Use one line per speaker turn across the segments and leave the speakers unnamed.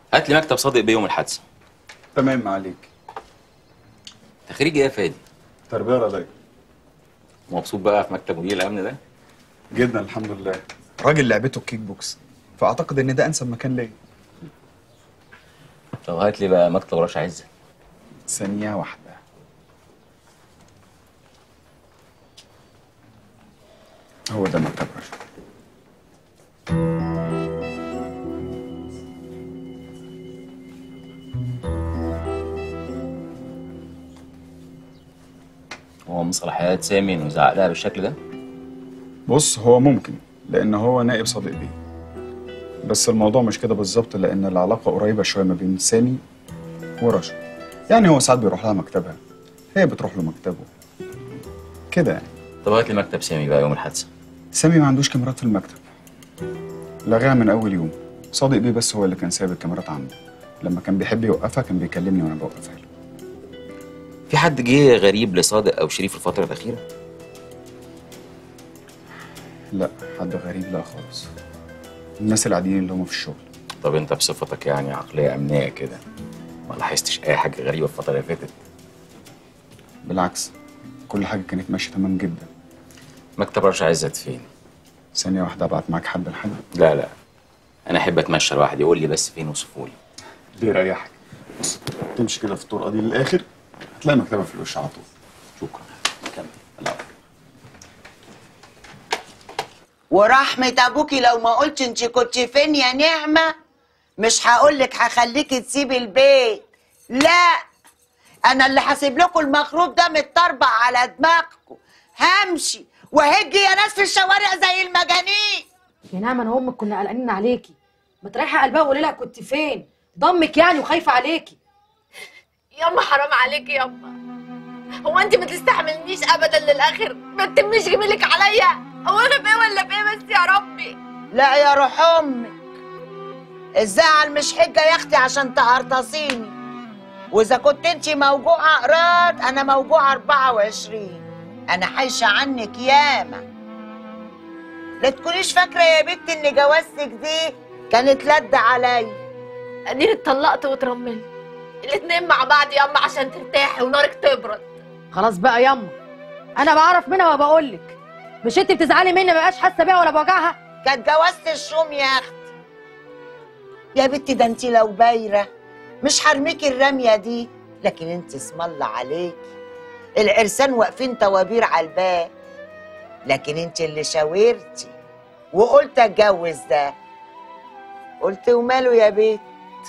هات لي مكتب صادق بيه يوم الحادثه
تمام عليك
انت خريج ايه يا فادي
تربيه رياضيه
مبسوط بقى في مكتب مدير الامن ده
جدا الحمد لله راجل لعبته الكيك بوكس فاعتقد ان ده انسب مكان ليا
طب هات لي بقى مكتب رشا عزه
ثانيه واحده هو ده مكتب رشا
هو من صلاحيات سامي انه يزعق لها بالشكل ده
بص هو ممكن لان هو نائب صديق بيه بس الموضوع مش كده بالظبط لان العلاقه قريبه شويه ما بين سامي ورشا يعني هو ساعات بيروح لها مكتبها هي بتروح له مكتبه كده يعني
طب هات لي مكتب سامي بقى يوم الحادثه
سامي ما عندوش كاميرات في المكتب لغاها من اول يوم صادق بيه بس هو اللي كان سايب الكاميرات عنده لما كان بيحب يوقفها كان بيكلمني وانا بوقفها له
في حد جه غريب لصادق او شريف الفتره الاخيره
لا حد غريب لا خالص الناس العاديين اللي هم في الشغل
طب انت بصفتك يعني عقليه امنيه كده ما لاحظتش اي حاجه غريبه في الفتره اللي فاتت
بالعكس كل حاجه كانت ماشيه تمام جدا
مكتب رشا عزت فين
ثانيه واحده ابعت معاك حد لحد
لا لا انا احب اتمشى لوحدي قول لي بس فين وصفوا لي
دي يريحك بص تمشي كده في الطرقه دي للاخر هتلاقي مكتبها في الوش على طول
شكرا كمل الله
ورحمة أبوكي لو ما قلتش أنت كنت فين يا نعمة مش هقولك هخليكي تسيبي البيت لا أنا اللي هسيب لكم المخروب ده متطربع على دماغكم همشي وهجي يا ناس في الشوارع زي المجانين
يا نعم انا وامك كنا قلقانين عليكي ما تريحي قلبها وقولي لها كنت فين ضمك يعني وخايفه عليكي
ياما حرام عليكي ياما هو انت ما تستحملنيش ابدا للاخر ما تتمش جميلك عليا هو انا بايه ولا بايه بس يا ربي
لا يا روح أمك الزعل مش حجة يا أختي عشان تهرطسيني وإذا كنت أنت موجوعة قرات أنا موجوعة 24 أنا حايشة عنك ياما لا تكونيش فاكرة يا بنت إن جوازتك دي كانت لد عليا
اديني اتطلقت واترملت الاتنين مع بعض ياما عشان ترتاحي ونارك تبرد
خلاص بقى ياما انا بعرف منها وبقول لك مش انت بتزعلي مني ما بقاش حاسه بيها ولا بوجعها
كانت جوازة الشوم يا أختي يا بنتي ده أنت لو بايرة مش هرميكي الرمية دي لكن أنت اسم الله عليكي العرسان واقفين توابير على الباب لكن أنت اللي شاورتي وقلت أتجوز ده قلت وماله يا بيت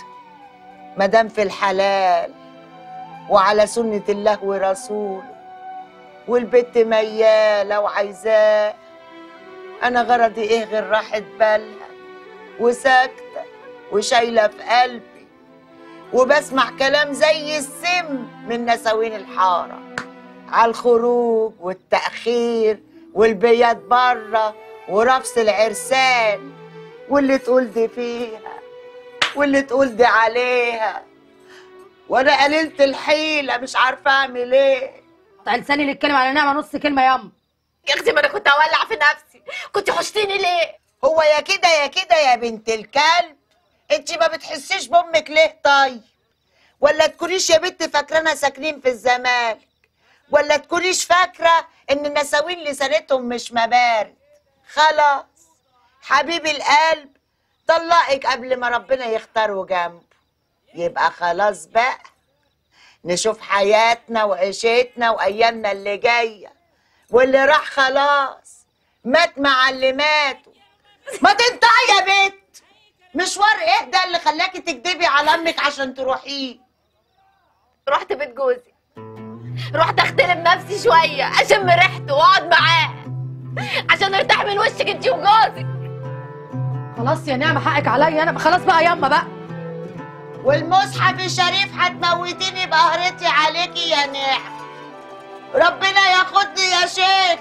مدام في الحلال وعلى سنة الله ورسوله والبت ميالة وعايزاه أنا غرضي إيه غير راحة بالها وساكتة وشايلة في قلبي وبسمع كلام زي السم من نساوين الحارة على الخروج والتأخير والبيات بره ورفس العرسان واللي تقول دي فيها واللي تقول دي عليها وانا قللت الحيلة مش عارفة اعمل ايه
قطع لساني اللي يتكلم على نعمه نص كلمه ياما
يا اختي ما انا كنت هولع في نفسي كنت حشتيني ليه
هو يا كده يا كده يا بنت الكلب انت ما بتحسيش بامك ليه طيب ولا تكونيش يا بنت فاكرانا ساكنين في الزمالك ولا تكونيش فاكره ان النساوين لسانتهم مش مبارد خلاص حبيب القلب طلقك قبل ما ربنا يختاره جنبه يبقى خلاص بقى نشوف حياتنا وعيشتنا وايامنا اللي جايه واللي راح خلاص مات مع اللي ماتوا ما تنطقي يا بنت مشوار ايه ده اللي خلاكي تكدبي على امك عشان تروحيه
رحت بيت جوزي رحت اختلم نفسي شويه اشم ريحته واقعد معاه عشان ارتاح من وشك انت وجوزك
خلاص يا نعمه حقك عليا انا خلاص بقى ياما بقى
والمصحف الشريف هتموتيني بقهرتي عليكي يا نعم ربنا ياخدني يا شيخ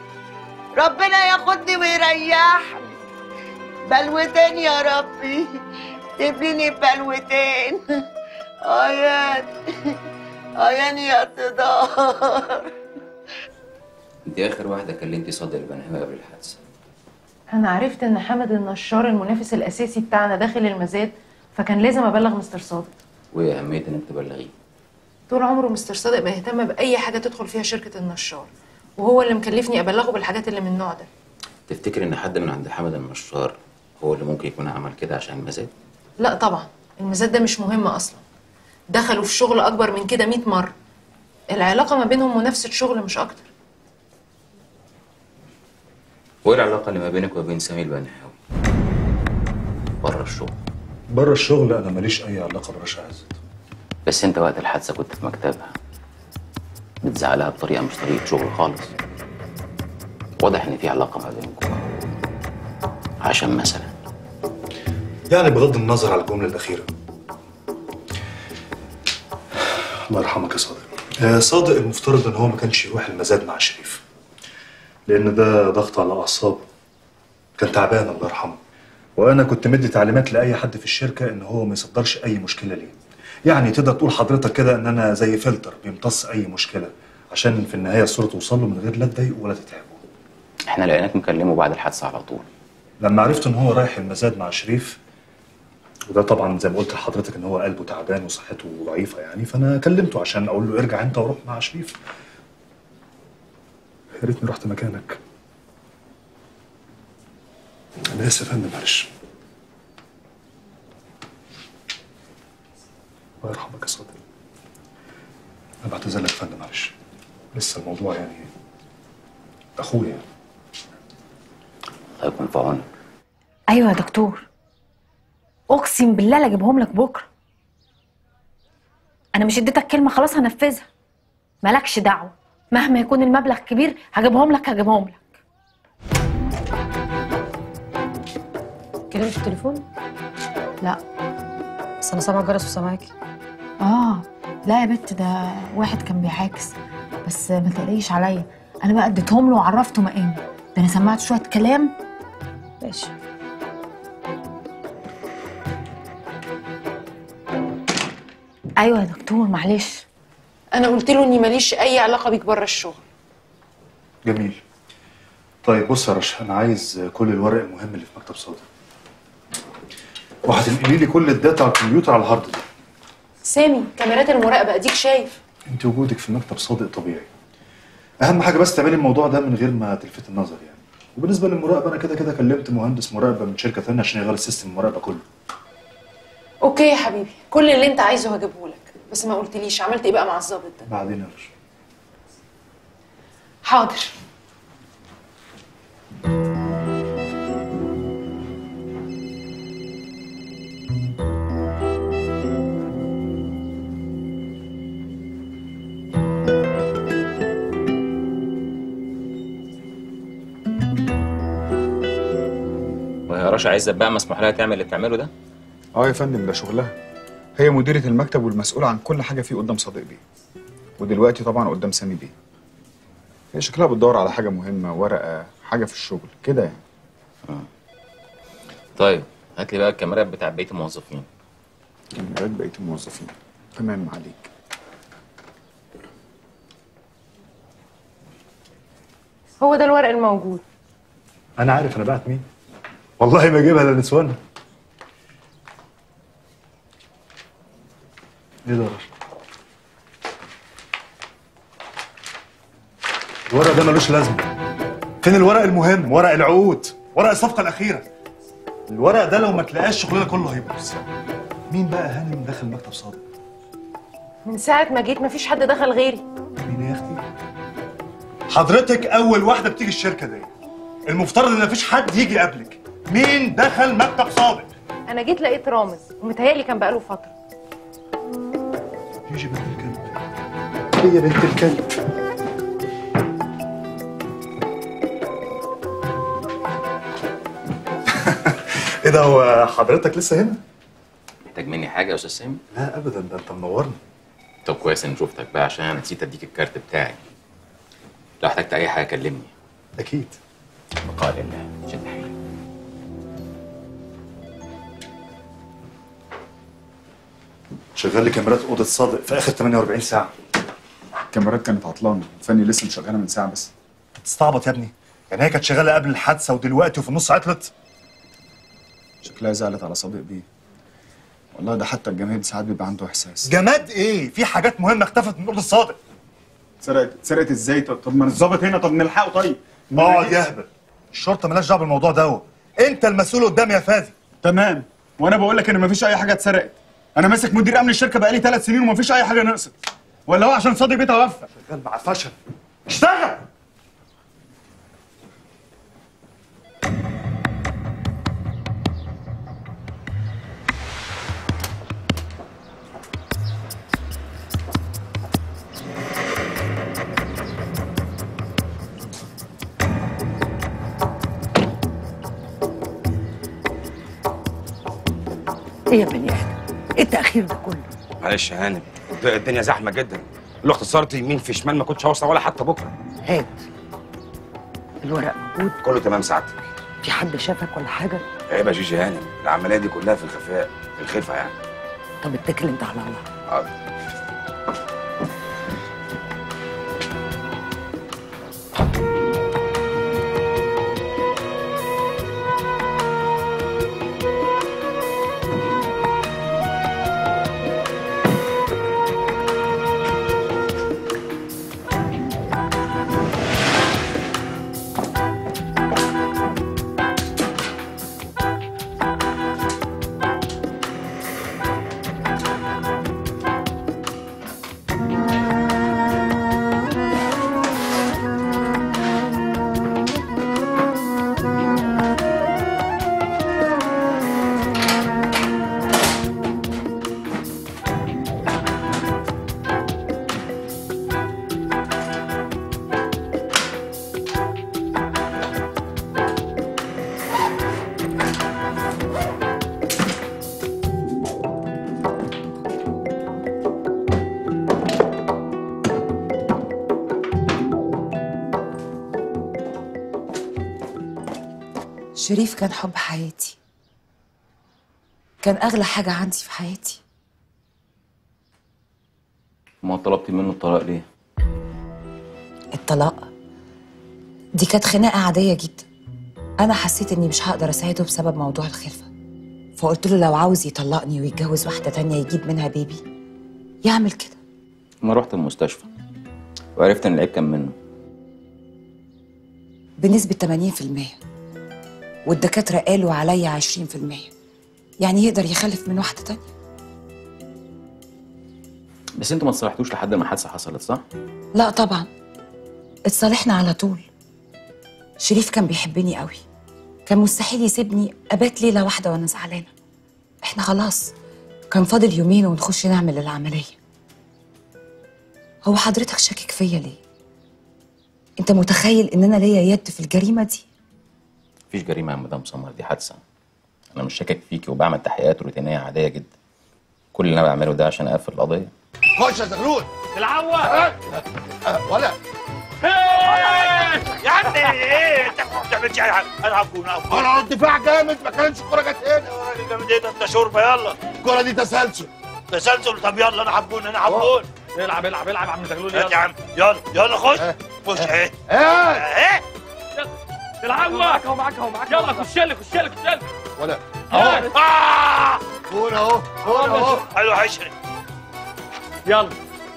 ربنا ياخدني ويريحني بلوتين يا ربي تبنيني بلوتين عياني عياني يا تدار
انت اخر واحده كلمتي صادق البنهاوي قبل الحادثه
أنا عرفت إن حمد النشار المنافس الأساسي بتاعنا داخل المزاد
فكان لازم ابلغ مستر صادق
وايه اهميه انك تبلغيه
طول عمره مستر صادق بيهتم باي حاجه تدخل فيها شركه النشار وهو اللي مكلفني ابلغه بالحاجات اللي من النوع ده
تفتكر ان حد من عند حمد النشار هو اللي ممكن يكون عمل كده عشان المزاد
لا طبعا المزاد ده مش مهم اصلا دخلوا في شغل اكبر من كده 100 مره العلاقه ما بينهم منافسه شغل مش اكتر
وايه العلاقه اللي ما بينك وبين سامي البنحاوي بره الشغل
بره الشغل انا ماليش اي علاقه برشا عزت
بس انت وقت الحادثه كنت في مكتبها بتزعلها بطريقه مش طريقه شغل خالص واضح ان في علاقه ما بينكم عشان مثلا
يعني بغض النظر على الجمله الاخيره الله يرحمك يا صادق آه، صادق المفترض ان هو ما كانش يروح المزاد مع شريف لان ده ضغط على اعصابه كان تعبان الله يرحمه وانا كنت مدي تعليمات لاي حد في الشركه ان هو ما يصدرش اي مشكله ليه يعني تقدر تقول حضرتك كده ان انا زي فلتر بيمتص اي مشكله عشان في النهايه الصوره توصل له من غير لا تضايقه ولا تتعبه
احنا لقيناك مكلمه بعد الحادثه على طول
لما عرفت ان هو رايح المزاد مع شريف وده طبعا زي ما قلت لحضرتك ان هو قلبه تعبان وصحته ضعيفه يعني فانا كلمته عشان اقول له ارجع انت وروح مع شريف يا ريتني رحت مكانك انا اسف يا فندم معلش الله يرحمك يا صادق انا بعتذر لك يا فندم معلش لسه الموضوع يعني اخويا يعني
الله يكون في عونك
ايوه يا دكتور اقسم بالله لا اجيبهم لك بكره انا مش اديتك كلمه خلاص هنفذها مالكش دعوه مهما يكون المبلغ كبير هجيبهم لك هجيبهم لك
كلمت التليفون
لا
بس انا سامعه جرس وسامعاكي
اه لا يا بت ده واحد كان بيعاكس بس ما تقلقيش عليا انا بقى اديتهم له وعرفته مقامي ده انا سمعت شويه كلام
ماشي
ايوه يا دكتور معلش
انا قلت له اني ماليش اي علاقه بيك بره الشغل
جميل طيب بص يا رشا انا عايز كل الورق المهم اللي في مكتب صادق وهتنقلي لي كل الداتا على الكمبيوتر على الهارد ده
سامي كاميرات المراقبه اديك شايف
انت وجودك في مكتب صادق طبيعي اهم حاجه بس تعملي الموضوع ده من غير ما تلفت النظر يعني وبالنسبه للمراقبه انا كده كده كلمت مهندس مراقبه من شركه ثانيه عشان يغير السيستم المراقبه كله
اوكي يا حبيبي كل اللي انت عايزه هجيبه لك بس ما قلتليش عملت ايه بقى مع الظابط ده
بعدين يا رشا
حاضر
وهي رشا عايزه بقى مسموح لها تعمل اللي بتعمله ده
اه يا فندم ده شغلها هي مديرة المكتب والمسؤولة عن كل حاجة فيه قدام صديق بيه ودلوقتي طبعا قدام سامي بيه هي شكلها بتدور على حاجة مهمة ورقة حاجة في الشغل كده يعني
طيب هات لي بقى الكاميرات بتاع بقيه الموظفين
كاميرات بقية الموظفين تمام عليك
هو ده الورق الموجود
انا عارف انا بعت مين والله ما اجيبها لنسوانها ايه ده يا رشا الورق ده ملوش لازمه فين الورق المهم ورق العقود ورق الصفقه الاخيره الورق ده لو ما تلاقاش شغلنا كله هيبوظ مين بقى هانم داخل مكتب صادق
من ساعه ما جيت مفيش حد دخل غيري
مين يا اختي حضرتك اول واحده بتيجي الشركه دي المفترض ان مفيش حد يجي قبلك مين دخل مكتب صادق
انا جيت لقيت رامز ومتهيألي كان بقاله فتره
يجي بنت الكلب هي بنت الكلب ايه ده هو حضرتك لسه هنا؟
محتاج مني حاجه يا استاذ سامي
لا ابدا ده انت منورني
طب كويس ان شفتك بقى عشان انا نسيت اديك الكارت بتاعي لو احتجت اي حاجه كلمني
اكيد
بقاء لله شد حيلك
شغال لي كاميرات اوضه صادق في اخر 48 ساعه
الكاميرات كانت عطلانة الفني لسه مشغلها من ساعة بس
تستعبط يا ابني يعني هي كانت شغاله قبل الحادثه ودلوقتي وفي النص عطلت
شكلها زعلت على صديق بيه والله ده حتى الجماهير ساعات بيبقى عنده احساس
جماد ايه في حاجات مهمه اختفت من اوضه الصادق
اتسرقت اتسرقت ازاي طب طب ما الظابط هنا طب نلحقه طيب
اقعد يهبل الشرطه مالهاش دعوه بالموضوع ده انت المسؤول قدامي يا فادي
تمام وانا بقول لك ان مفيش اي حاجه اتسرقت انا ماسك مدير امن الشركه بقالي ثلاث سنين ومفيش اي حاجه نقصت ولا هو عشان صادق بيتوفى
شغال مع فشل اشتغل
ايه يا بني ادم ايه التاخير ده كله
معلش يا هانم الدنيا زحمه جدا لو اختصرت يمين في شمال ما كنتش هوصل ولا حتى بكره
هات الورق موجود
كله تمام سعادتك
في حد شافك ولا حاجه
عيب يا جيجي هانم العمليه دي كلها في الخفاء في الخفه يعني
طب اتكل انت على الله
حاضر
شريف كان حب حياتي كان أغلى حاجة عندي في حياتي
ما طلبتي منه الطلاق ليه؟
الطلاق دي كانت خناقة عادية جدا أنا حسيت إني مش هقدر أساعده بسبب موضوع الخلفة فقلت له لو عاوز يطلقني ويتجوز واحدة تانية يجيب منها بيبي يعمل كده
ما رحت المستشفى وعرفت ان العيب كان منه
بنسبة 80% والدكاترة قالوا عليا 20% يعني يقدر يخلف من واحدة تانية
بس انتوا ما تصالحتوش لحد ما الحادثه حصلت صح؟
لا طبعا اتصالحنا على طول شريف كان بيحبني قوي كان مستحيل يسيبني ابات ليله واحده وانا زعلانه احنا خلاص كان فاضل يومين ونخش نعمل العمليه هو حضرتك شاكك فيا ليه انت متخيل ان انا ليا يد في الجريمه دي
مفيش جريمه يا مدام سمر دي حادثه انا مش شاكك فيكي وبعمل تحقيقات روتينيه عاديه جدا كل اللي انا بعمله ده عشان اقفل القضيه
خش يا زغلول
العوة
ولا
يا عم ايه انت بتعمل ايه انا هكون
انا الدفاع جامد ما كانش الكوره جت هنا
جامد ايه ده انت شوربه يلا
الكوره دي تسلسل
تسلسل طب يلا انا هكون انا هكون العب العب العب يا عم زغلول يلا يا عم يلا يلا خش خش اهي
ايه
اهي العوة معاك اهو معاك اهو معاك يلا خش لي خش لي خش لي
ولا
اهو آه!
جون اهو جون اهو
حلو عشري يلا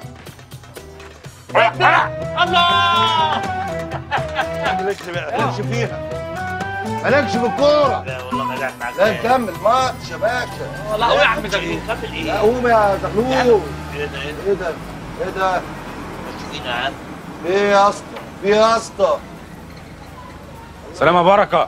الله
مالكش مالكش فيها مالكش في الكوره
لا والله ما لعب معاك
لا نكمل ماتش يا باشا
لا قوي يا عم زغلول كمل ايه
لا قوم يا زغلول
ايه ده ايه
ايه ده ايه ده
ده يا عم
في ايه يا اسطى في ايه يا اسطى
سلامة بركة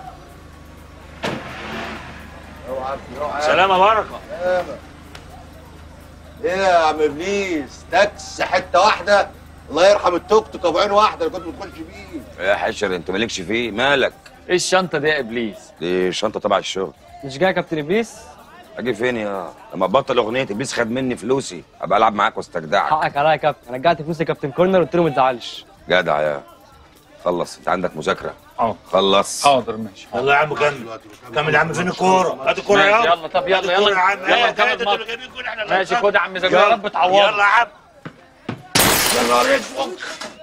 اوعى اوعى
سلامة بركة
سلامة. ايه يا عم ابليس تاكس حته واحده الله يرحم التوك توك ابو عين واحده اللي كنت بتخش بيه
يا حشر انت مالكش فيه مالك
ايه الشنطه دي يا ابليس
دي الشنطة تبع الشغل
مش جاي يا كابتن ابليس
اجي فين يا لما بطل اغنية ابليس خد مني فلوسي ابقى العب معاك واستجدعك
حقك عليا يا كابتن انا رجعت فلوس كابتن كورنر قلت له ما تزعلش
جدع يا خلص انت عندك مذاكرة
اه
خلص
حاضر ماشي
يلا يا عم كمل كمل يا عم فين الكورة هات الكورة
ماشي،
يلا
يلا طب يلا
هات الكورة
يلا
يا عم
يلا
يلا
نكمل
كده
الماتش.
اللي جايبين جول احنا اللي
ماشي
هنكسب.
خد يا عم زغلول
يلا.
يا رب تعوض
يلا يا عم
يلا رزقك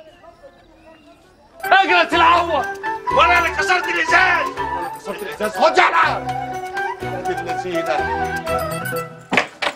اجرت العوة ولا انا كسرت الازاز
كسرت الازاز خد يا عم يا دي اللذينه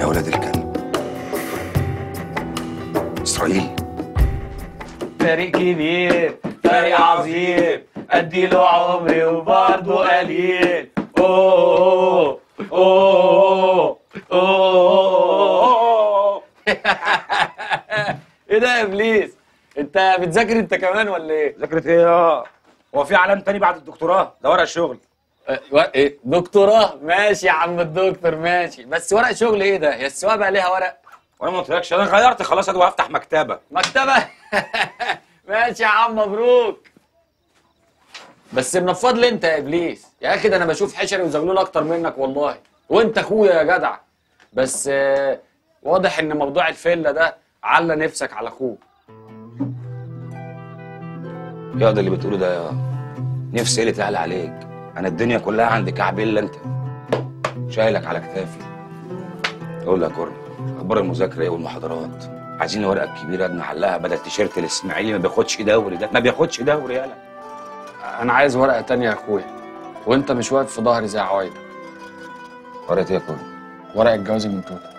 ولاد الكلب اسرائيل
فريق كبير فريق عظيم اديله عمري وبرضه قليل اوه اوه اوه ايه ده يا ابليس انت بتذاكر انت كمان ولا ايه
ذاكرت ايه يا هو في علام تاني بعد الدكتوراه ده ورق شغل
ايه دكتوراه ماشي يا عم الدكتور ماشي بس ورق شغل ايه ده هي السواقه بقى ليها ورق
وانا ما قلتلكش انا غيرت خلاص ادوى هفتح مكتبه
مكتبه ماشي يا عم مبروك بس منفض لي انت يا ابليس يا اخي ده انا بشوف حشري وزغلول اكتر منك والله وانت اخويا يا جدع بس آه، واضح ان موضوع الفيلا ده على نفسك على اخوك
يا ده اللي بتقوله ده يا نفسي اللي تعلى عليك انا الدنيا كلها عندي كعب الا انت شايلك على كتافي اقول لك يا كورن اخبار المذاكره ايه والمحاضرات عايزين الورقه الكبيره دي نحلها بدل التيشيرت الاسماعيلي ما بياخدش دوري ده ما بياخدش دوري يالا
انا عايز ورقه تانية يا اخويا وانت مش واقف في ظهري زي عوايدك
ورقه ايه يا كورن
ورقه جوازي من توته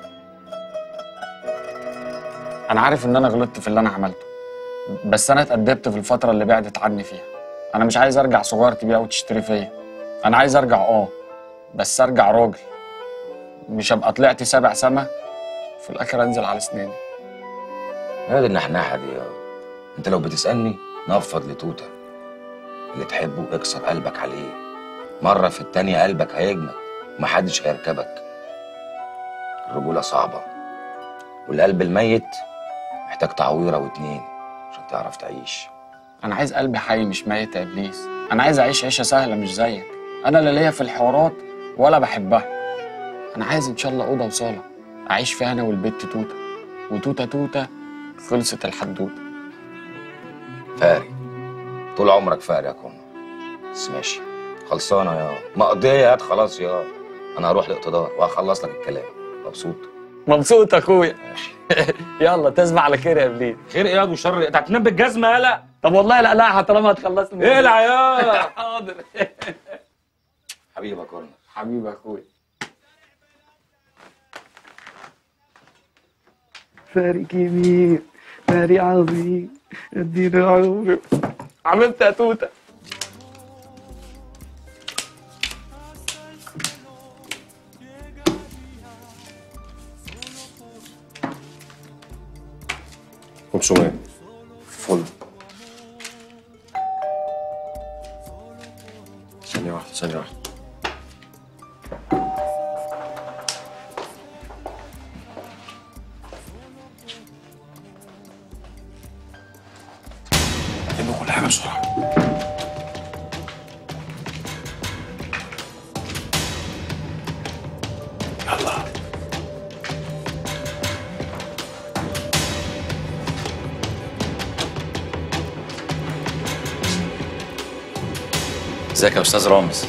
انا عارف ان انا غلطت في اللي انا عملته بس انا اتأدبت في الفتره اللي بعدت عني فيها انا مش عايز ارجع صغير تبيع وتشتري فيا انا عايز ارجع اه بس ارجع راجل مش ابقى طلعت سابع سما في الاخر انزل على اسناني
هذه النحناحه دي يا انت لو بتسالني نفض لتوته اللي تحبه اكسر قلبك عليه مره في التانيه قلبك هيجمد ومحدش هيركبك الرجوله صعبه والقلب الميت محتاج تعويره واتنين عشان تعرف تعيش
انا عايز قلبي حي مش ميت يا ابليس انا عايز اعيش عيشه سهله مش زيك انا لا ليا في الحوارات ولا بحبها انا عايز ان شاء الله اوضه وصاله اعيش فيها انا والبت توته وتوته توته خلصت الحدوته
فاري طول عمرك فاري يا كنا بس ماشي خلصانه يا مقضيه هات خلاص يا انا هروح لاقتدار وهخلص لك الكلام مبسوط
مبسوط اخويا يلا تصبح على خير يا ابليس
خير ايه وشر انت هتنام بالجزمه يالا
طب والله لا لا طالما هتخلصني
اقلع يا
حاضر
حبيبي يا كورنر
حبيبي يا اخويا فريق كبير فريق عظيم ادينا عمري عملت يا توته
خمسمية
فل
ثانية واحدة ثانية واحدة
اعمل كل حاجه بسرعه يلا
ازيك يا استاذ رامز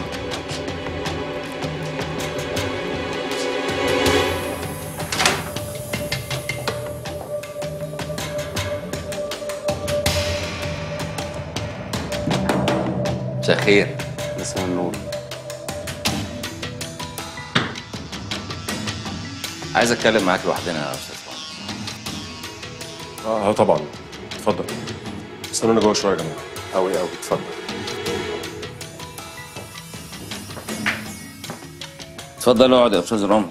مساء الخير
مساء النور
عايز اتكلم معاك لوحدنا يا استاذ رامز
اه آه، طبعا اتفضل استنونا جوه شوية يا جماعة أوي أوي اتفضل
اتفضل اقعد يا استاذ رامز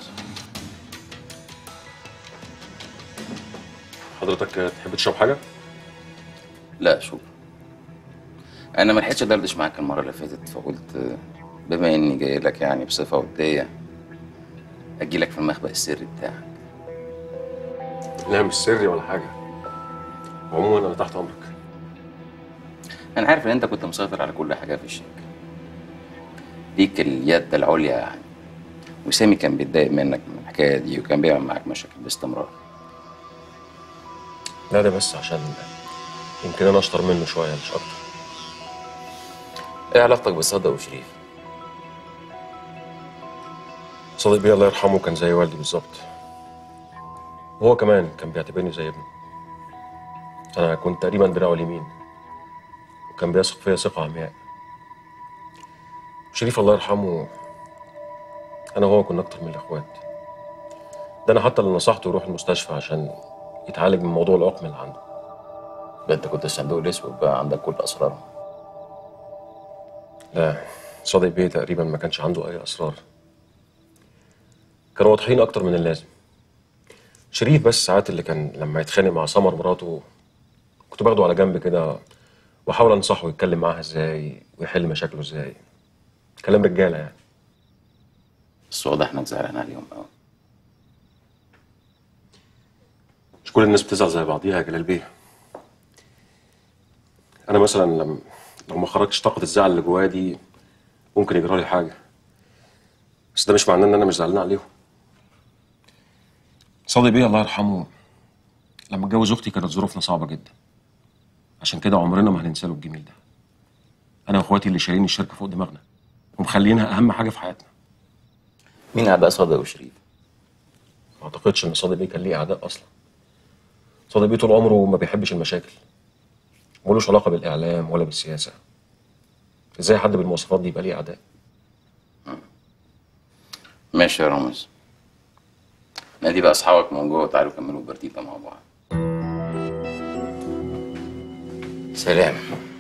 حضرتك تحب تشرب حاجة؟
لا شوف انا ما لحقتش ادردش معاك المره اللي فاتت فقلت بما اني جاي لك يعني بصفه وديه اجي لك في المخبأ السري بتاعك
لا مش سري ولا حاجة عموما أنا تحت أمرك
انا عارف ان انت كنت مسيطر على كل حاجه في الشركه ليك اليد العليا يعني وسامي كان بيتضايق منك من الحكايه دي وكان بيعمل معاك مشاكل باستمرار
لا ده بس عشان يمكن أنا أشطر منه شوية مش أكتر
ايه علاقتك بصادق وشريف
صديق بيه الله يرحمه كان زي والدي بالظبط وهو كمان كان بيعتبرني زي ابنه أنا كنت تقريبا دراعه اليمين وكان بيثق فيا ثقة عمياء شريف الله يرحمه أنا وهو كنا أكتر من الإخوات ده انا حتى اللي نصحته يروح المستشفى عشان يتعالج من موضوع العقم اللي عنده
ده انت كنت الصندوق الاسود بقى عندك كل اسرارهم
لا صادق بيه تقريبا ما كانش عنده اي اسرار كانوا واضحين اكتر من اللازم شريف بس ساعات اللي كان لما يتخانق مع سمر مراته كنت باخده على جنب كده واحاول انصحه يتكلم معاها ازاي ويحل مشاكله ازاي كلام رجاله يعني
بس واضح انك زعلان عليهم قوي
مش كل الناس بتزعل زي بعضيها يا جلال بيه انا مثلا لما لو ما خرجتش طاقه الزعل اللي جوايا دي ممكن يجرى لي حاجه بس ده مش معناه ان انا مش زعلان عليهم صادق بيه الله يرحمه لما اتجوز اختي كانت ظروفنا صعبه جدا عشان كده عمرنا ما هننسى له الجميل ده انا واخواتي اللي شايلين الشركه فوق دماغنا ومخلينها اهم حاجه في حياتنا
مين اعداء صادق وشريف
ما اعتقدش ان صادق بيه كان ليه اعداء اصلا صادق بيه طول عمره ما بيحبش المشاكل ملوش علاقه بالاعلام ولا بالسياسه ازاي حد بالمواصفات دي يبقى ليه اعداء
ماشي يا رامز نادي بقى اصحابك من جوه وتعالوا كملوا البرتيتا مع بعض سلام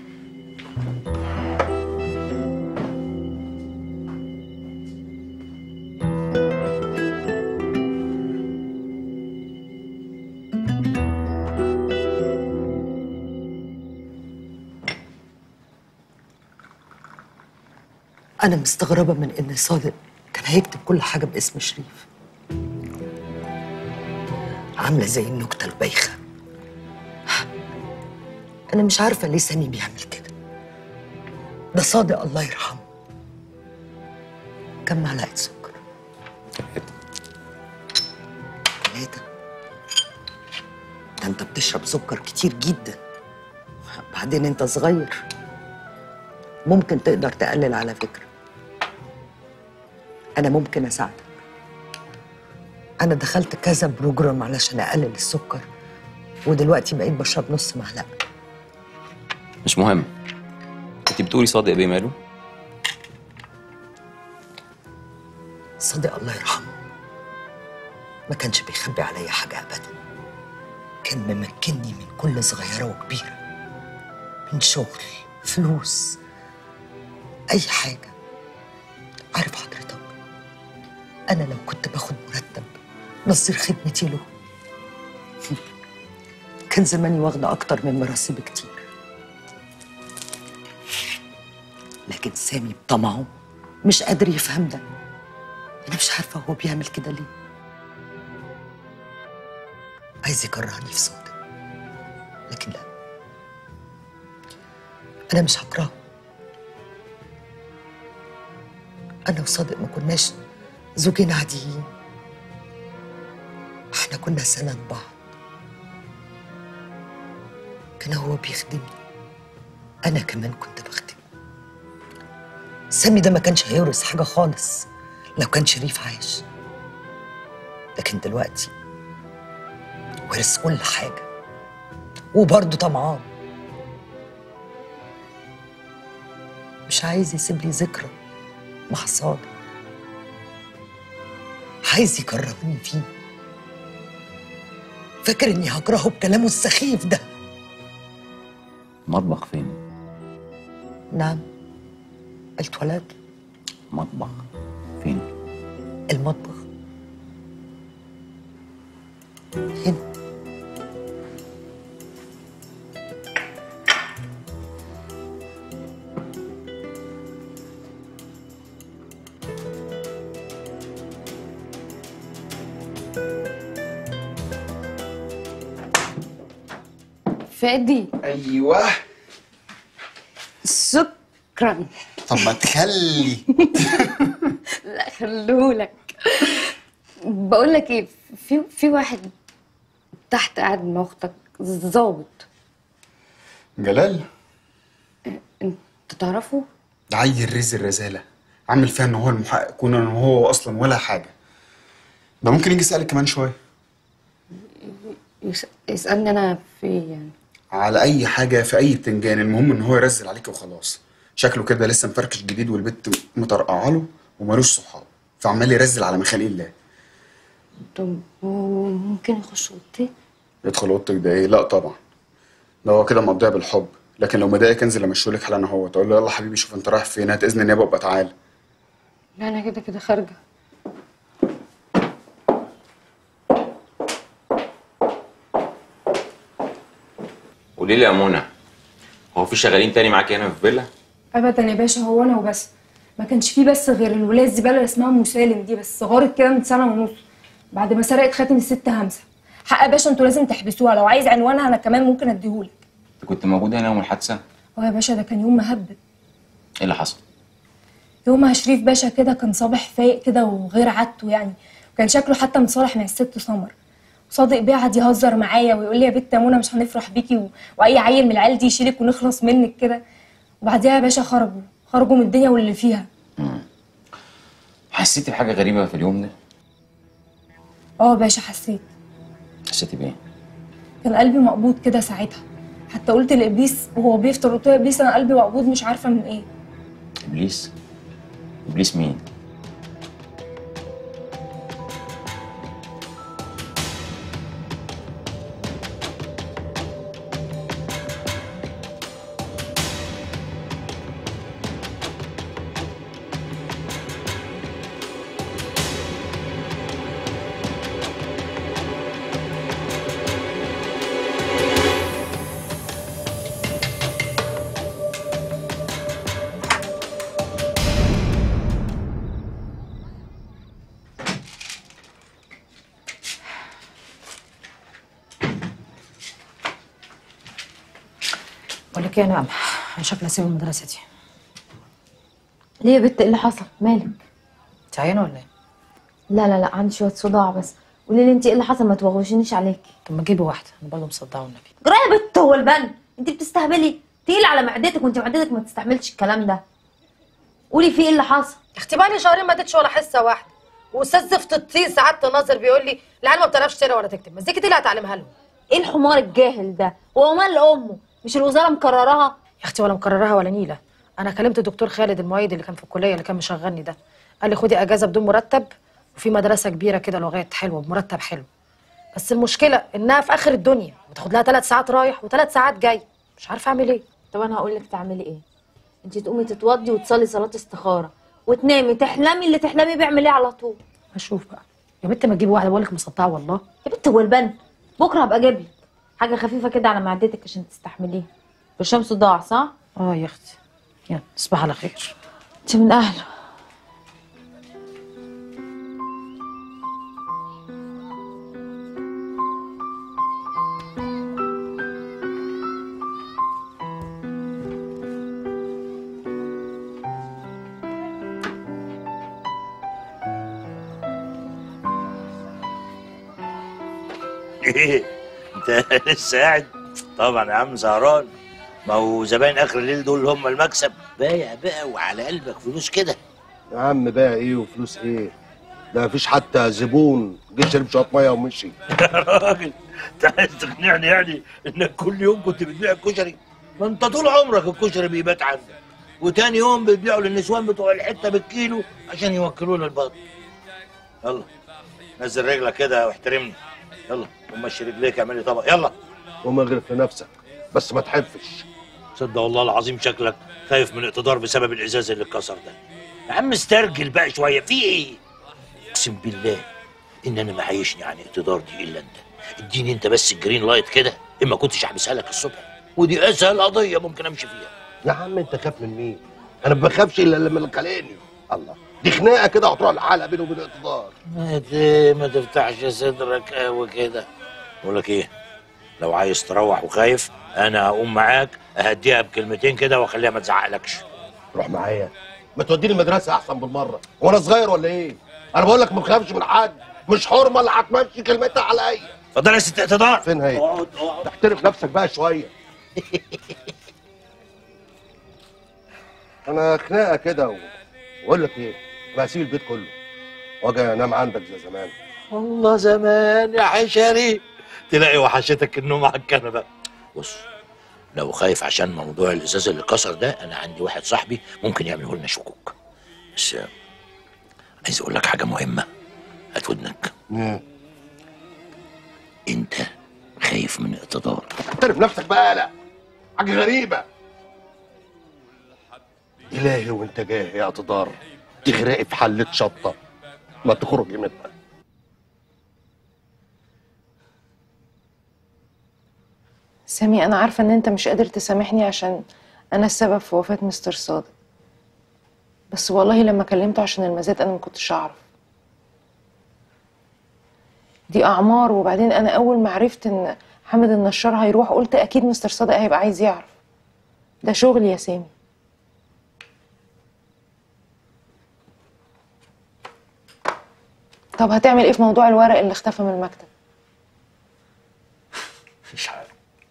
أنا مستغربة من إن صادق كان هيكتب كل حاجة باسم شريف عاملة زي النكتة البايخة أنا مش عارفة ليه سامي بيعمل كده ده صادق الله يرحمه كم معلقة سكر؟ ثلاثة ده أنت بتشرب سكر كتير جدا بعدين أنت صغير ممكن تقدر تقلل على فكرة أنا ممكن أساعدك أنا دخلت كذا بروجرام علشان أقلل السكر ودلوقتي بقيت بشرب نص معلقة
مش مهم انت بتقولي صادق بيه ماله
صادق الله يرحمه ما كانش بيخبي عليا حاجة أبدا كان ممكنني من كل صغيرة وكبيرة من شغل فلوس أي حاجة عارف حضرتك أنا لو كنت باخد مرتب نصير خدمتي له كان زماني واخدة أكتر من مراسي بكتير لكن سامي بطمعه مش قادر يفهم ده أنا مش عارفة هو بيعمل كده ليه عايز يكرهني في صوتي لكن لا أنا مش هكرهه أنا وصادق ما كناش زوجين عاديين احنا كنا سند بعض كان هو بيخدمني أنا كمان كنت بخدمه سامي ده ما كانش هيورث حاجة خالص لو كان شريف عايش لكن دلوقتي ورث كل حاجة وبرضه طمعان مش عايز يسيب لي ذكرى مع صادق عايز يكرهني فيه فاكر اني هكرهه بكلامه السخيف ده
مطبخ فين
نعم التواليت
مطبخ فين
المطبخ هنا
فادي
ايوه
شكرا
طب ما تخلي
لا خلولك بقول لك ايه في في واحد تحت قاعد مع اختك ظابط
جلال
انت تعرفه
ده عيل رزق الرزاله عامل فيها ان هو المحقق كون ان هو اصلا ولا حاجه ده ممكن يجي يسالك كمان شويه
يس- يسالني انا في إيه يعني
على اي حاجه في اي بتنجان المهم ان هو يرزل عليك وخلاص شكله كده لسه مفركش جديد والبت مطرقعه له ومالوش صحاب فعمال يرزل على مخالق الله
طب وممكن يخش اوضتي
يدخل اوضتك ده ايه لا طبعا ده هو كده مقضيها بالحب لكن لو مضايقك انزل امشيهولك حالا انا هو تقول له يلا حبيبي شوف انت رايح فين هات اذن النيابه وابقى تعالى
لا انا كده كده خارجه
قولي لي يا منى هو في شغالين تاني معاكي هنا في فيلا
ابدا يا باشا هو انا وبس ما كانش فيه بس غير الولايه الزباله اللي اسمها مسالم دي بس غارت كده من سنه ونص بعد ما سرقت خاتم الست همسه حق يا باشا انتوا لازم تحبسوها لو عايز عنوانها انا كمان ممكن اديهولك
انت كنت موجوده هنا يوم الحادثه
هو يا باشا ده كان يوم مهبب
ايه اللي حصل
يومها شريف باشا كده كان صابح فايق كده وغير عادته يعني وكان شكله حتى متصالح مع الست سمر صادق بيه قعد يهزر معايا ويقول لي يا بنت يا منى مش هنفرح بيكي و... واي عيل من العيال دي يشيلك ونخلص منك كده وبعديها يا باشا خرجوا خرجوا من الدنيا واللي فيها
حسيتي بحاجه غريبه في اليوم ده
اه يا باشا حسيت
حسيتي بايه
كان قلبي مقبوض كده ساعتها حتى قلت لابليس وهو بيفطر قلت له يا ابليس انا قلبي مقبوض مش عارفه من ايه
ابليس ابليس مين
بقول لك ايه يا نعم انا شكلي اسيب المدرسه دي
ليه يا بت ايه اللي حصل مالك
انت عيانه ولا ايه
لا لا لا عندي شويه صداع بس قولي لي انت ايه اللي حصل ما توغشنيش عليكي
طب ما تجيبي واحده انا برضه مصدعه والنبي
جرى يا بت هو البن انت بتستهبلي تقيل على معدتك وانت معدتك ما تستحملش الكلام ده قولي في ايه اللي حصل
يا اختي بقالي شهرين ما اديتش ولا حصه واحده واستاذ زفت الطين سعاده الناظر بيقول لي العيال ما بتعرفش تقرا ولا تكتب مزيكا دي اللي هتعلمها لهم
ايه الحمار الجاهل ده هو مال امه مش الوزاره مكرراها
يا اختي ولا مكررها ولا نيله انا كلمت الدكتور خالد المعيد اللي كان في الكليه اللي كان مشغلني ده قال لي خدي اجازه بدون مرتب وفي مدرسه كبيره كده لغات حلوه بمرتب حلو بس المشكله انها في اخر الدنيا بتاخد لها ثلاث ساعات رايح وثلاث ساعات جاي مش عارفه اعمل ايه
طب انا هقول لك تعملي ايه انت تقومي تتوضي وتصلي صلاه استخاره وتنامي تحلمي اللي تحلمي بيعمل ايه على طول
هشوف بقى يا بنت ما تجيبي واحده بقول لك مصدعه والله
يا بنت هو البن بكره هبقى اجيب لك حاجه خفيفه كده على معدتك عشان تستحمليها برشام صداع صح
اه يا اختي يلا تصبح على خير
انت من اهله
ايه انت لسه قاعد طبعا يا عم سهران ما هو زباين اخر الليل دول هم المكسب بايع بقى وعلى قلبك فلوس كده
يا عم بقى ايه وفلوس ايه ده مفيش حتى زبون جه شرب شويه ميه ومشي
يا راجل انت عايز تقنعني يعني انك كل يوم كنت بتبيع الكشري ما انت طول عمرك الكشري بيبات عندك وتاني يوم بتبيعه للنسوان بتوع الحته بالكيلو عشان يوكلوا لنا البط يلا نزل رجلك كده واحترمني يلا ومشي رجليك اعمل لي طبق يلا
قوم اغرف في نفسك بس ما تحفش
صدق والله العظيم شكلك خايف من اقتدار بسبب الازاز اللي اتكسر ده يا عم استرجل بقى شويه في ايه اقسم بالله ان انا ما عايشني عن اقتدار دي الا انت اديني انت بس الجرين لايت كده اما كنتش هحبسها لك الصبح ودي اسهل قضيه ممكن امشي فيها
يا عم انت خاف من مين انا ما بخافش الا لما اللي خلقني الله دي خناقه كده هتروح لحالها بينه وبين الاقتدار
ما ت- ما تفتحش صدرك قوي كده بقول لك ايه لو عايز تروح وخايف انا هقوم معاك اهديها بكلمتين كده واخليها ما تزعقلكش
روح معايا ما توديني المدرسه احسن بالمره وانا صغير ولا ايه انا بقول لك ما بخافش من حد مش حرمه اللي هتمشي كلمتها عليا
اتفضل يا ست اقتدار
فين هي
اقعد اقعد
تحترم نفسك بقى شويه انا خناقه كده و- واقول لك ايه انا هسيب البيت كله واجي انام عندك زي زمان
والله زمان يا حشري تلاقي وحشتك النوم على الكنبه بص لو خايف عشان موضوع الازاز اللي كسر ده انا عندي واحد صاحبي ممكن يعمله لنا شكوك بس آه، عايز اقول لك حاجه مهمه هات ودنك انت خايف من اقتدار
اعترف نفسك بقى لا حاجه غريبه الهي وانت جاي يا اقتدار تغرقي في حله شطه ما تخرجي منها
سامي أنا عارفة إن أنت مش قادر تسامحني عشان أنا السبب في وفاة مستر صادق بس والله لما كلمته عشان المزاد أنا ما كنتش أعرف دي أعمار وبعدين أنا أول ما عرفت إن حامد النشار هيروح قلت أكيد مستر صادق هيبقى عايز يعرف ده شغل يا سامي طب هتعمل إيه في موضوع الورق اللي اختفى من المكتب
مش عارف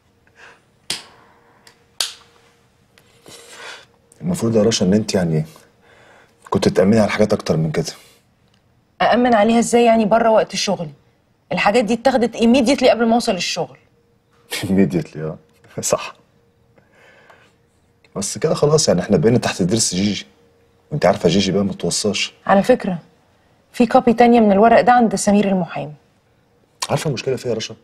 المفروض يا رشا ان انت يعني كنت تأمني على حاجات اكتر من كده
أأمن عليها إزاي يعني بره وقت شغلي الحاجات دي اتاخدت immediately قبل ما أوصل الشغل
immediately اه صح بس كده خلاص يعني احنا بقينا تحت درس جيجي وانت عارفه جيجي بقى ما توصاش
على فكرة في كوبي تانية من الورق ده عند سمير المحامي
عارفه المشكله فيها يا رشا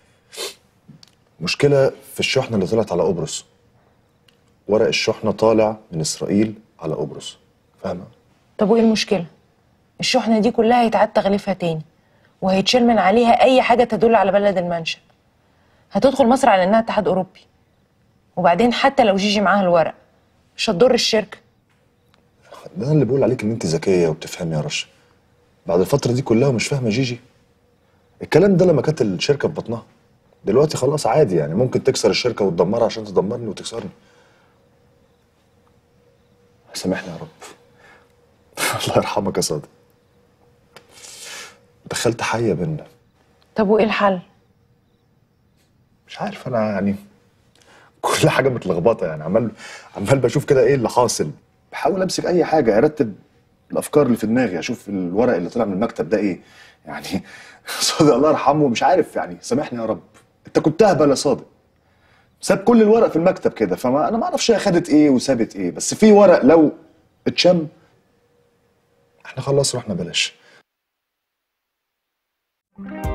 مشكله في الشحنه اللي طلعت على قبرص ورق الشحنه طالع من اسرائيل على قبرص فاهمه
طب وإيه المشكلة الشحنة دي كلها هيتعاد تغليفها تاني وهيتشال من عليها أي حاجة تدل على بلد المنشأ هتدخل مصر على إنها اتحاد أوروبي وبعدين حتى لو جيجي معاها الورق مش هتضر الشركة
ده أنا اللي بقول عليك ان انت ذكيه وبتفهمي يا رشا بعد الفتره دي كلها ومش فاهمه جيجي الكلام ده لما كانت الشركه في بطنها دلوقتي خلاص عادي يعني ممكن تكسر الشركه وتدمرها عشان تدمرني وتكسرني سامحني يا رب الله يرحمك يا صادق دخلت حيه بينا
طب وإيه الحل
مش عارف انا يعني كل حاجه متلخبطه يعني عمال عمال بشوف كده ايه اللي حاصل بحاول امسك اي حاجه ارتب الافكار اللي في دماغي اشوف الورق اللي طلع من المكتب ده ايه يعني صادق الله يرحمه مش عارف يعني سامحني يا رب انت كنت اهبل يا صادق ساب كل الورق في المكتب كده فما انا ما اعرفش هي خدت ايه وسابت ايه بس في ورق لو اتشم احنا خلاص رحنا بلاش